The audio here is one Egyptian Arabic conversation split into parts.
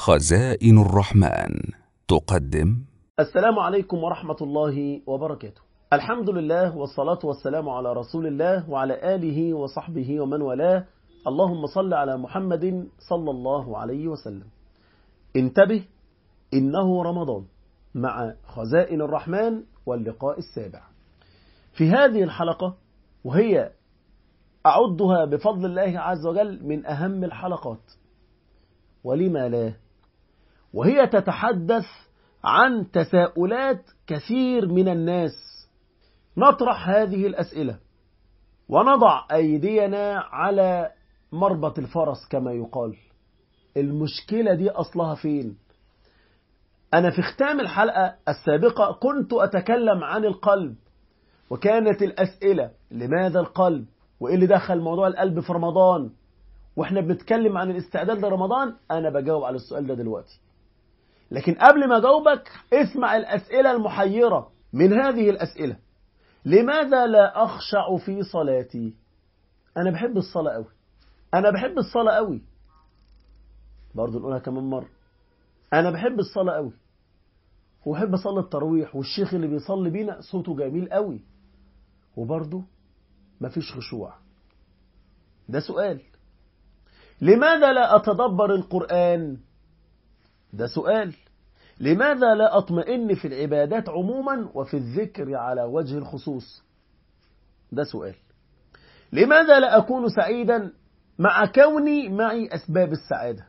خزائن الرحمن تقدم السلام عليكم ورحمة الله وبركاته الحمد لله والصلاة والسلام على رسول الله وعلى آله وصحبه ومن والاه اللهم صل على محمد صلى الله عليه وسلم انتبه إنه رمضان مع خزائن الرحمن واللقاء السابع في هذه الحلقة وهي أعدها بفضل الله عز وجل من أهم الحلقات ولما لا وهي تتحدث عن تساؤلات كثير من الناس نطرح هذه الأسئلة ونضع أيدينا على مربط الفرس كما يقال المشكلة دي أصلها فين أنا في ختام الحلقة السابقة كنت أتكلم عن القلب وكانت الأسئلة لماذا القلب وإيه اللي دخل موضوع القلب في رمضان وإحنا بنتكلم عن الاستعداد لرمضان أنا بجاوب على السؤال ده دلوقتي لكن قبل ما أجاوبك اسمع الأسئلة المحيرة من هذه الأسئلة لماذا لا أخشع في صلاتي أنا بحب الصلاة قوي أنا بحب الصلاة قوي برضو نقولها كمان مرة أنا بحب الصلاة قوي وبحب أصلي التراويح والشيخ اللي بيصلي بينا صوته جميل قوي وبرضه مفيش خشوع ده سؤال لماذا لا أتدبر القرآن ده سؤال لماذا لا أطمئن في العبادات عموما وفي الذكر على وجه الخصوص ده سؤال لماذا لا أكون سعيدا مع كوني معي أسباب السعادة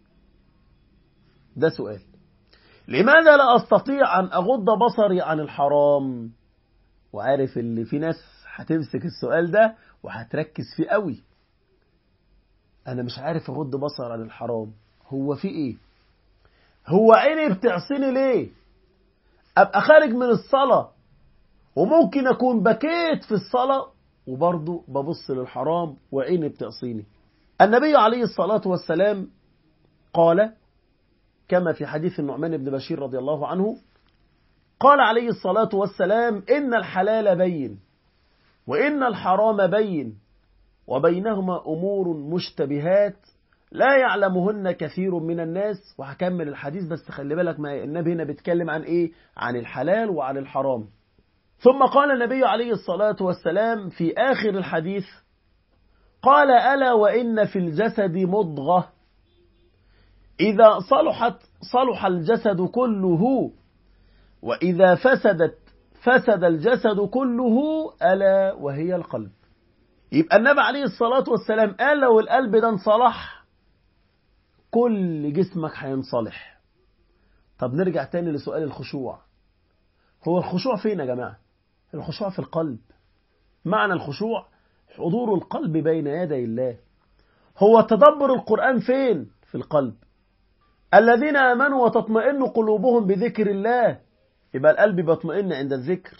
ده سؤال لماذا لا أستطيع أن أغض بصري عن الحرام وعارف اللي في ناس هتمسك السؤال ده وهتركز فيه قوي أنا مش عارف أغض بصر عن الحرام هو في إيه هو عيني بتعصيني ليه أبقى خارج من الصلاة وممكن أكون بكيت في الصلاة وبرضه ببص للحرام وعيني بتعصيني النبي عليه الصلاة والسلام قال كما في حديث النعمان بن بشير رضي الله عنه قال عليه الصلاة والسلام إن الحلال بين وإن الحرام بين وبينهما أمور مشتبهات لا يعلمهن كثير من الناس وهكمل الحديث بس خلي بالك ما النبي هنا بيتكلم عن إيه عن الحلال وعن الحرام ثم قال النبي عليه الصلاة والسلام في آخر الحديث قال ألا وإن في الجسد مضغة إذا صلحت صلح الجسد كله وإذا فسدت فسد الجسد كله ألا وهي القلب يبقى النبي عليه الصلاة والسلام قال لو القلب ده انصلح كل جسمك هينصلح طب نرجع تاني لسؤال الخشوع هو الخشوع فين يا جماعة الخشوع في القلب معنى الخشوع حضور القلب بين يدي الله هو تدبر القرآن فين في القلب الذين آمنوا وتطمئن قلوبهم بذكر الله يبقى القلب بيطمئن عند الذكر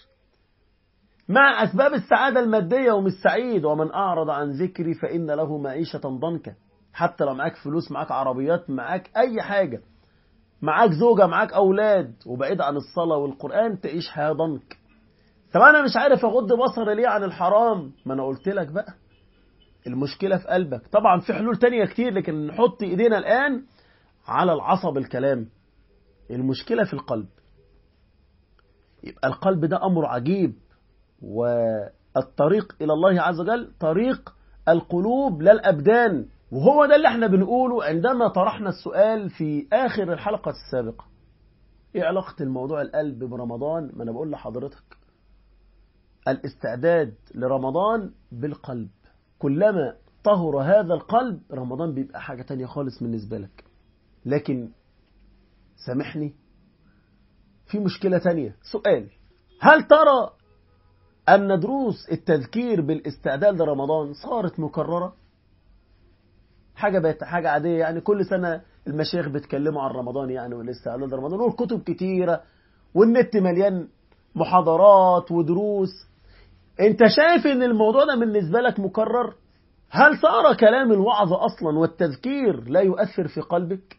مع أسباب السعادة المادية ومش سعيد ومن أعرض عن ذكري فإن له معيشة ضنكا حتى لو معاك فلوس معاك عربيات معاك أي حاجة معاك زوجة معاك أولاد وبعيد عن الصلاة والقرآن تعيش حياة ضنك طب أنا مش عارف أغض بصري ليه عن الحرام ما أنا قلت لك بقى المشكلة في قلبك طبعا في حلول تانية كتير لكن نحط إيدينا الآن على العصب الكلام المشكلة في القلب يبقى القلب ده أمر عجيب والطريق إلى الله عز وجل طريق القلوب لا الأبدان وهو ده اللي احنا بنقوله عندما طرحنا السؤال في آخر الحلقة السابقة ايه علاقة الموضوع القلب برمضان ما انا بقول لحضرتك الاستعداد لرمضان بالقلب كلما طهر هذا القلب رمضان بيبقى حاجة تانية خالص بالنسبة لك لكن سامحني في مشكلة تانية سؤال هل ترى أن دروس التذكير بالاستعداد لرمضان صارت مكررة حاجة بقت حاجة عادية يعني كل سنة المشايخ بيتكلموا عن رمضان يعني والاستعداد لرمضان والكتب كتيرة والنت مليان محاضرات ودروس انت شايف ان الموضوع ده بالنسبة لك مكرر هل صار كلام الوعظ أصلا والتذكير لا يؤثر في قلبك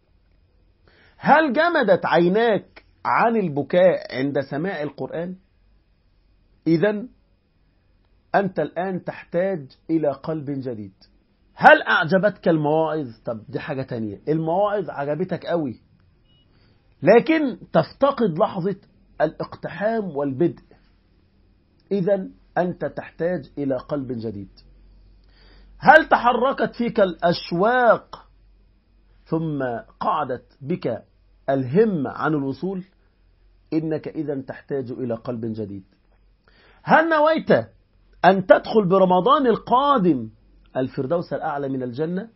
هل جمدت عيناك عن البكاء عند سماع القرآن إذا أنت الآن تحتاج إلى قلب جديد هل أعجبتك المواعظ طب دي حاجة تانية المواعظ عجبتك قوي لكن تفتقد لحظة الاقتحام والبدء إذا أنت تحتاج إلى قلب جديد هل تحركت فيك الأشواق ثم قعدت بك الهمة عن الوصول إنك إذا تحتاج إلى قلب جديد هل نويت أن تدخل برمضان القادم الفردوس الأعلى من الجنة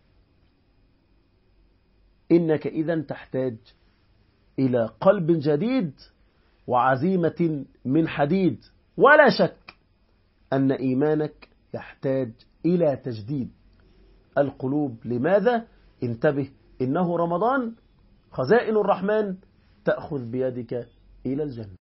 إنك إذا تحتاج إلى قلب جديد وعزيمة من حديد ولا شك أن إيمانك يحتاج إلى تجديد القلوب لماذا؟ انتبه إنه رمضان خزائن الرحمن تأخذ بيدك إلى الجنة